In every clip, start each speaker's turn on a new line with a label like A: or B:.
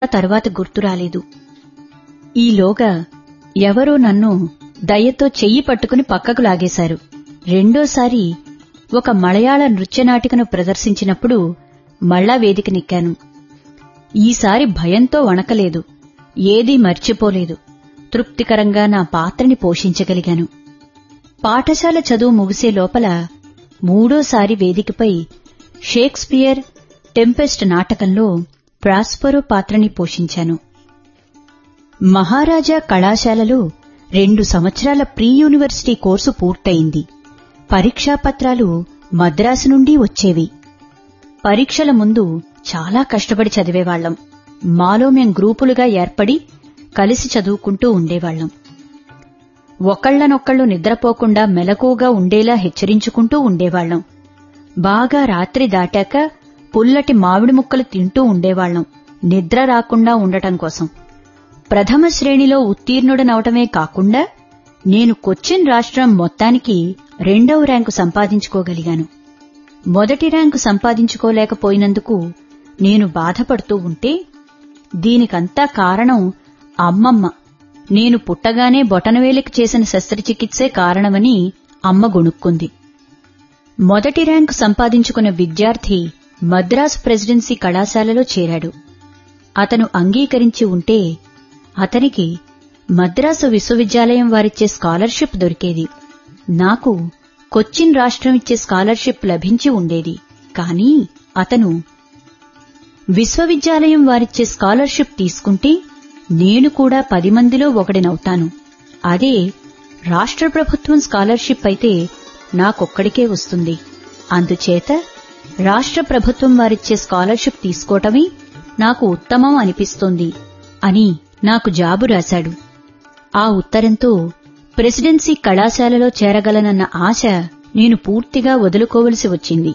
A: తరువాత గుర్తు రాలేదు ఈలోగా ఎవరో నన్ను దయతో చెయ్యి పట్టుకుని పక్కకు లాగేశారు రెండోసారి ఒక మలయాళ నృత్యనాటికను ప్రదర్శించినప్పుడు మళ్ళా వేదికనెక్కాను ఈసారి భయంతో వణకలేదు ఏదీ మర్చిపోలేదు తృప్తికరంగా నా పాత్రని పోషించగలిగాను పాఠశాల చదువు ముగిసే లోపల మూడోసారి వేదికపై షేక్స్పియర్ టెంపెస్ట్ నాటకంలో ప్రాస్పరో పాత్రని పోషించాను మహారాజా కళాశాలలో రెండు సంవత్సరాల ప్రీ యూనివర్సిటీ కోర్సు పూర్తయింది పరీక్షాపత్రాలు మద్రాసు నుండి వచ్చేవి పరీక్షల ముందు చాలా కష్టపడి చదివేవాళ్లం మాలో మేం గ్రూపులుగా ఏర్పడి కలిసి చదువుకుంటూ ఉండేవాళ్లం ఒకళ్లనొక్కళ్ళు నిద్రపోకుండా మెలకుగా ఉండేలా హెచ్చరించుకుంటూ ఉండేవాళ్లం బాగా రాత్రి దాటాక పుల్లటి మామిడి ముక్కలు తింటూ ఉండేవాళ్లం నిద్ర రాకుండా ఉండటం కోసం ప్రథమ శ్రేణిలో ఉత్తీర్ణుడనవటమే కాకుండా నేను కొచ్చిన్ రాష్ట్రం మొత్తానికి రెండవ ర్యాంకు సంపాదించుకోగలిగాను మొదటి ర్యాంకు సంపాదించుకోలేకపోయినందుకు నేను బాధపడుతూ ఉంటే దీనికంతా కారణం అమ్మమ్మ నేను పుట్టగానే బొటనవేలికి చేసిన శస్త్రచికిత్సే కారణమని అమ్మ గొణుక్కుంది మొదటి ర్యాంకు సంపాదించుకున్న విద్యార్థి మద్రాసు ప్రెసిడెన్సీ కళాశాలలో చేరాడు అతను అంగీకరించి ఉంటే అతనికి మద్రాసు విశ్వవిద్యాలయం వారిచ్చే స్కాలర్షిప్ దొరికేది నాకు కొచ్చిన్ రాష్ట్రం ఇచ్చే స్కాలర్షిప్ లభించి ఉండేది కానీ అతను విశ్వవిద్యాలయం వారిచ్చే స్కాలర్షిప్ తీసుకుంటే నేను కూడా పది మందిలో ఒకడినవుతాను అదే రాష్ట్ర ప్రభుత్వం స్కాలర్షిప్ అయితే నాకొక్కడికే వస్తుంది అందుచేత రాష్ట్ర ప్రభుత్వం వారిచ్చే స్కాలర్షిప్ తీసుకోవటమే నాకు ఉత్తమం అనిపిస్తోంది అని నాకు జాబు రాశాడు ఆ ఉత్తరంతో ప్రెసిడెన్సీ కళాశాలలో చేరగలనన్న ఆశ నేను పూర్తిగా వదులుకోవలసి వచ్చింది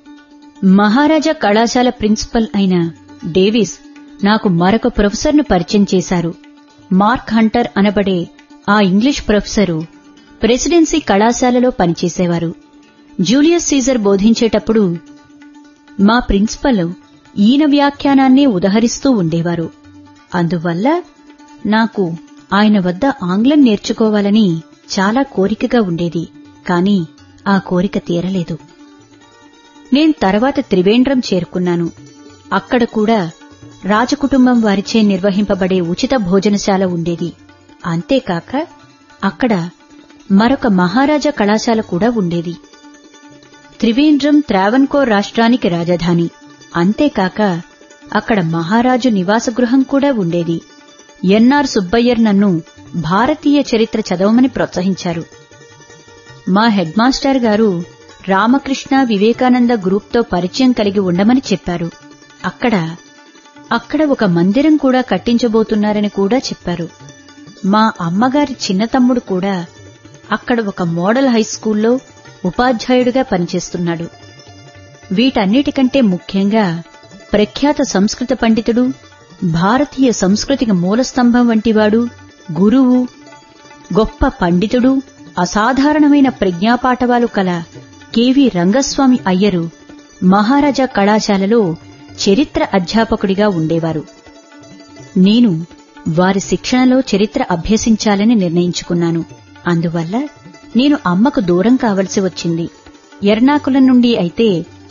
A: మహారాజా కళాశాల ప్రిన్సిపల్ అయిన డేవిస్ నాకు మరొక ప్రొఫెసర్ను పరిచయం చేశారు మార్క్ హంటర్ అనబడే ఆ ఇంగ్లీష్ ప్రొఫెసరు ప్రెసిడెన్సీ కళాశాలలో పనిచేసేవారు జూలియస్ సీజర్ బోధించేటప్పుడు మా ప్రిన్సిపల్ ఈయన వ్యాఖ్యానాన్నే ఉదహరిస్తూ ఉండేవారు అందువల్ల నాకు ఆయన వద్ద ఆంగ్లం నేర్చుకోవాలని చాలా కోరికగా ఉండేది కాని ఆ కోరిక తీరలేదు నేను తర్వాత త్రివేంద్రం చేరుకున్నాను అక్కడ కూడా రాజకుటుంబం వారిచే నిర్వహింపబడే ఉచిత భోజనశాల ఉండేది అంతేకాక అక్కడ మరొక మహారాజా కళాశాల కూడా ఉండేది త్రివేంద్రం త్రావన్కోర్ రాష్ట్రానికి రాజధాని అంతేకాక అక్కడ మహారాజు నివాసగృహం కూడా ఉండేది ఎన్ఆర్ సుబ్బయ్యర్ నన్ను భారతీయ చరిత్ర చదవమని ప్రోత్సహించారు మా హెడ్ మాస్టర్ గారు రామకృష్ణ వివేకానంద గ్రూప్తో పరిచయం కలిగి ఉండమని చెప్పారు అక్కడ అక్కడ ఒక మందిరం కూడా కట్టించబోతున్నారని కూడా చెప్పారు మా అమ్మగారి చిన్న తమ్ముడు కూడా అక్కడ ఒక మోడల్ హైస్కూల్లో ఉపాధ్యాయుడిగా పనిచేస్తున్నాడు వీటన్నిటికంటే ముఖ్యంగా ప్రఖ్యాత సంస్కృత పండితుడు భారతీయ సంస్కృతికి మూలస్తంభం వంటివాడు గురువు గొప్ప పండితుడు అసాధారణమైన ప్రజ్ఞాపాఠవాలు కల కెవి రంగస్వామి అయ్యరు మహారాజా కళాశాలలో చరిత్ర అధ్యాపకుడిగా ఉండేవారు నేను వారి శిక్షణలో చరిత్ర అభ్యసించాలని నిర్ణయించుకున్నాను అందువల్ల నేను అమ్మకు దూరం కావలసి వచ్చింది ఎర్నాకులం నుండి అయితే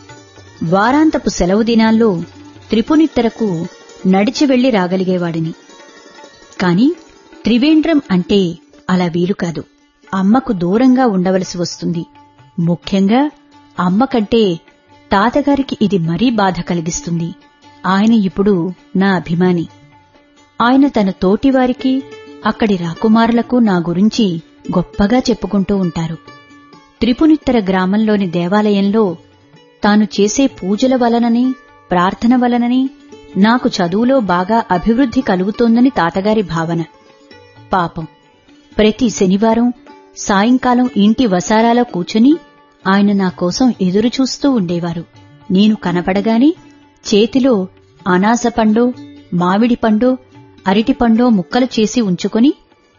A: వారాంతపు సెలవు దినాల్లో త్రిపునిత్తరకు నడిచి వెళ్లి రాగలిగేవాడిని కాని త్రివేంద్రం అంటే అలా వీలు కాదు అమ్మకు దూరంగా ఉండవలసి వస్తుంది ముఖ్యంగా అమ్మ కంటే తాతగారికి ఇది మరీ బాధ కలిగిస్తుంది ఆయన ఇప్పుడు నా అభిమాని ఆయన తన తోటివారికి అక్కడి రాకుమారులకు నా గురించి గొప్పగా చెప్పుకుంటూ ఉంటారు త్రిపునిత్తర గ్రామంలోని దేవాలయంలో తాను చేసే పూజల వలనని ప్రార్థన వలనని నాకు చదువులో బాగా అభివృద్ధి కలుగుతోందని తాతగారి భావన పాపం ప్రతి శనివారం సాయంకాలం ఇంటి వసారాలో కూర్చుని ఆయన నా కోసం ఎదురుచూస్తూ ఉండేవారు నేను కనపడగానే చేతిలో అనాస పండో మామిడి పండో అరటి పండో ముక్కలు చేసి ఉంచుకొని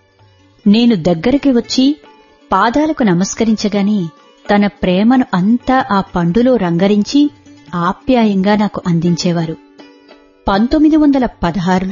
A: నేను దగ్గరికి వచ్చి పాదాలకు నమస్కరించగానే తన ప్రేమను అంతా ఆ పండులో రంగరించి ఆప్యాయంగా నాకు అందించేవారు పంతొమ్మిది వందల పదహారులో